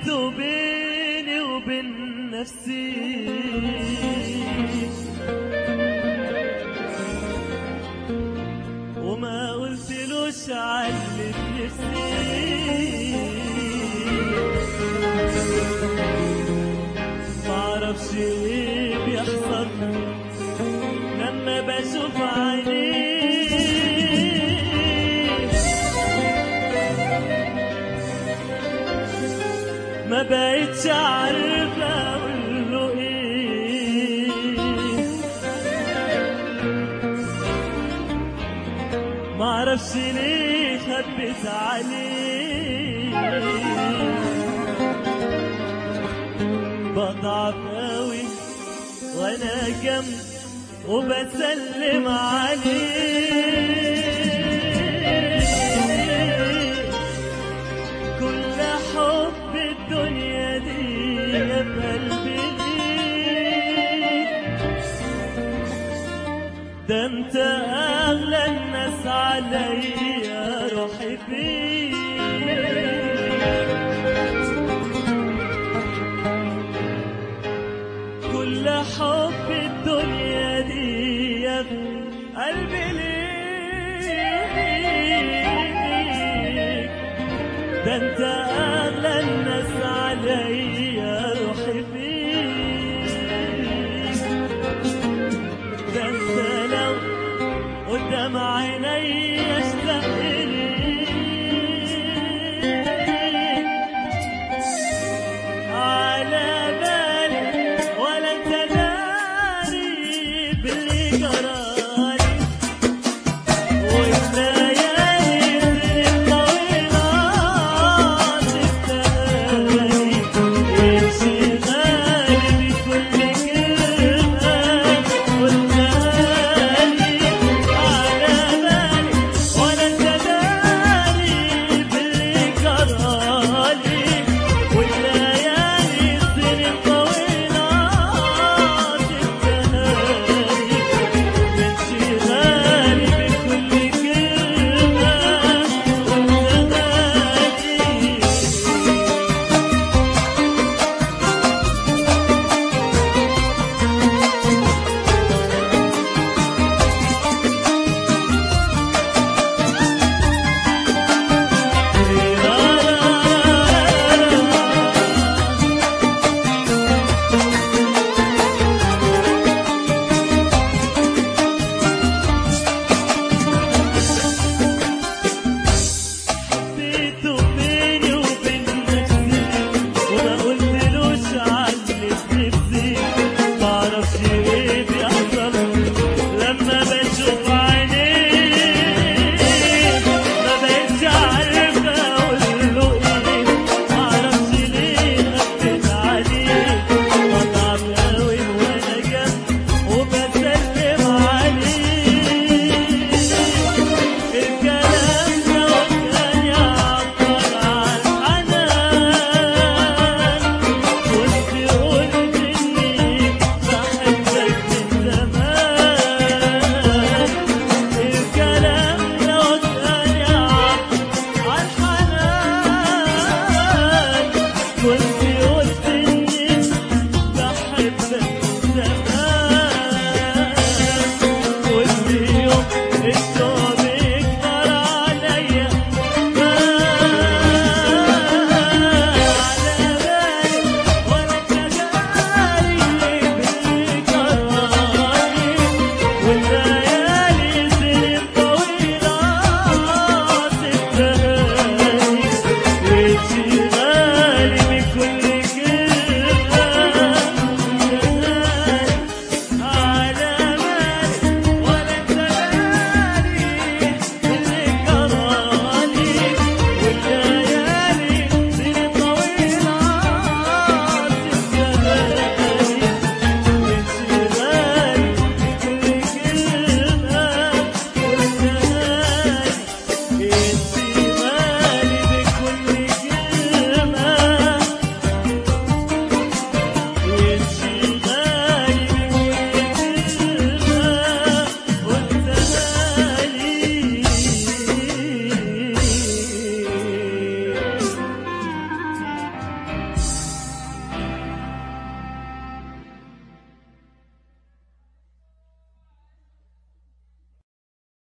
حسيته بيني وبين نفسي وما قلتلوش علي نفسي معرفش ايه بيحصل لما بشوف عينيه ما بقتش عارف اقول له ايه ما اعرفش ليه خبيت عليه بضعف قوي وانا جنب وبسلم عليه كل حب الدنيا دي يا قلبي ليك ده انت اغلى الناس عليا روحي فيك كل حب الدنيا دي يا قلبي ليك ده انت اغلى الناس عليا روحي فيك ده انت لو قدام عيني اشتاق ليك على بالي ولا انت داري باللي جرالي والليالي الطويلة تستاهلي يمشي غالي بكل كلمة قلتها لي على بالي ولا انت داري باللي جرالي والليالي السنين طويلة تستاهلي يمشي غالي بكل كلمة قلتها لي حبيته بيني وبين نفسي وما قلتلوش علي نفسي معرفش ايه بيحصل لما بشوف عينيه ما بقتش عارف اقول له ايه معرفش ليه خبيت عليه بضعف قوي وانا جنب وبسلم عليه الكلام ده وكان يعبر عن حنان كنت قلت اني بحبك من زمان الكلام ده وكان يعبر عن حنان كنت